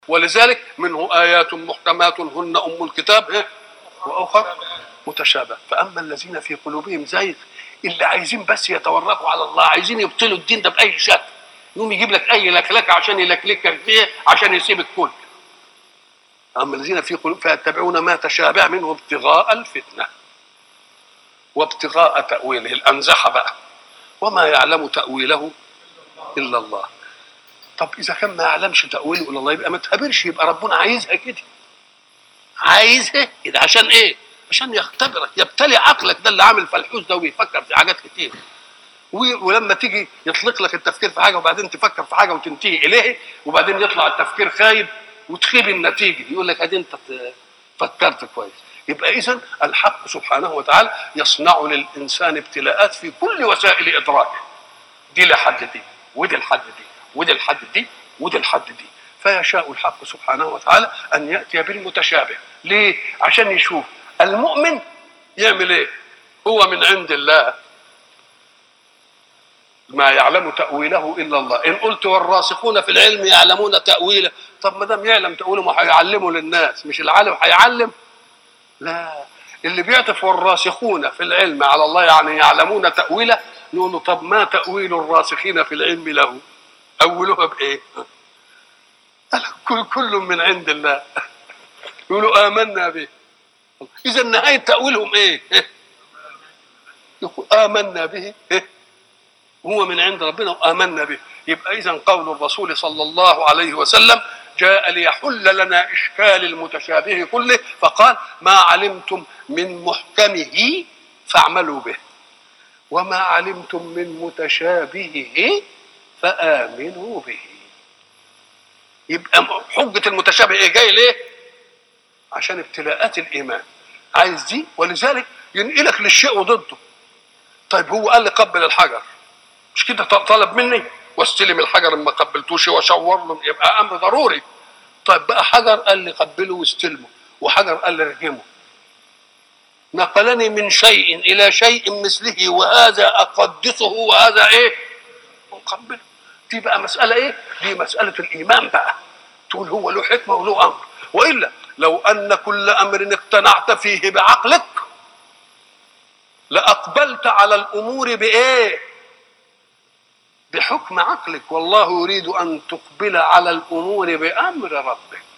ولذلك منه آيات محكمات هن أم الكتاب إيه؟ وأخر متشابه فأما الذين في قلوبهم زيغ اللي عايزين بس يتورطوا على الله عايزين يبطلوا الدين ده بأي شكل يقوم يجيب لك أي لكلكة عشان يلكلكك فيه عشان يسيب الكل أما الذين في قلوب فيتبعون ما تشابه منه ابتغاء الفتنة وابتغاء تأويله الأنزحة بقى وما يعلم تأويله إلا الله طب إذا كان ما يعلمش تأويله إلا الله يبقى ما تهبرش يبقى ربنا عايزها كده عايزها كده عشان إيه؟ عشان يختبرك يبتلي عقلك ده اللي عامل فلحوس ده ويفكر في حاجات كتير ولما تيجي يطلق لك التفكير في حاجه وبعدين تفكر في حاجه وتنتهي اليه وبعدين يطلع التفكير خايب وتخيب النتيجه يقول لك ادي انت فكرت كويس يبقى اذا الحق سبحانه وتعالى يصنع للانسان ابتلاءات في كل وسائل ادراكه دي لحد دي ودي لحد دي ودي لحد دي ودي لحد دي فيشاء الحق سبحانه وتعالى ان ياتي بالمتشابه ليه عشان يشوف المؤمن يعمل ايه هو من عند الله ما يعلم تأويله إلا الله إن قلت والراسخون في العلم يعلمون تأويله طب ما دام يعلم تأويله ما هيعلمه للناس مش العالم هيعلم لا اللي بيعطف والراسخون في العلم على الله يعني يعلمون تأويله نقول له طب ما تأويل الراسخين في العلم له أولها بإيه كل كل من عند الله يقولوا آمنا به إذا نهاية تأويلهم إيه يقول آمنا به إيه؟ هو من عند ربنا وآمنا به يبقى إذا قول الرسول صلى الله عليه وسلم جاء ليحل لنا إشكال المتشابه كله فقال ما علمتم من محكمه فاعملوا به وما علمتم من متشابهه فآمنوا به يبقى حجة المتشابه إيه جاي ليه؟ عشان ابتلاءات الإيمان عايز دي ولذلك ينقلك للشيء وضده طيب هو قال لي قبل الحجر مش كده طلب مني واستلم الحجر ما قبلتوش واشاور له يبقى امر ضروري طيب بقى حجر قال لي قبله واستلمه وحجر قال لي ارجمه نقلني من شيء الى شيء مثله وهذا اقدسه وهذا ايه اقبله دي بقى مساله ايه دي مساله الايمان بقى تقول هو له حكمه وله امر والا لو ان كل امر اقتنعت فيه بعقلك لاقبلت على الامور بايه بحكم عقلك والله يريد ان تقبل على الامور بامر ربك